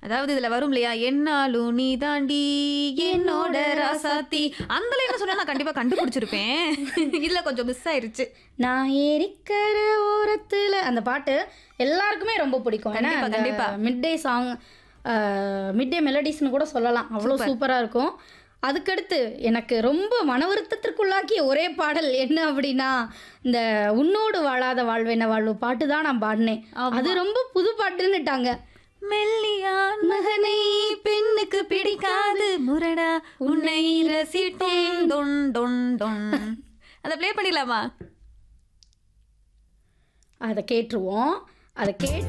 அதாவது இதுல வரும் இல்லையா என்னாலும் நீ தாண்டி என்னோட ராசாத்தி அந்த லைன் சொன்னா நான் கண்டிப்பா கண்டுபிடிச்சிருப்பேன் இதுல கொஞ்சம் மிஸ் ஆயிருச்சு நான் ஏரிக்கர ஓரத்துல அந்த பாட்டு எல்லாருக்குமே ரொம்ப பிடிக்கும் ஏன்னா கண்டிப்பா, கண்டிப்பா. Mid day song mid day மெலடிஸ்னு கூட சொல்லலாம் அவ்வளோ சூப்பராக இருக்கும் அதுக்கடுத்து எனக்கு ரொம்ப மன வருத்தத்திற்குள்ளாக்கிய ஒரே பாடல் என்ன அப்படின்னா இந்த உன்னோடு வாழாத வாழ்வேன வாழ்வு பாட்டு தான் நான் பாடினேன் அது ரொம்ப புது பாட்டுன்னுட்டாங்க மெல்லியான் மகனை பெண்ணுக்கு பிடிக்காது முரடா உன்னை ரசிட்டோம் தொன் தொன் தொன் அதை ப்ளே பண்ணிடலாமா அதை கேட்டுருவோம் அதை கேட்டு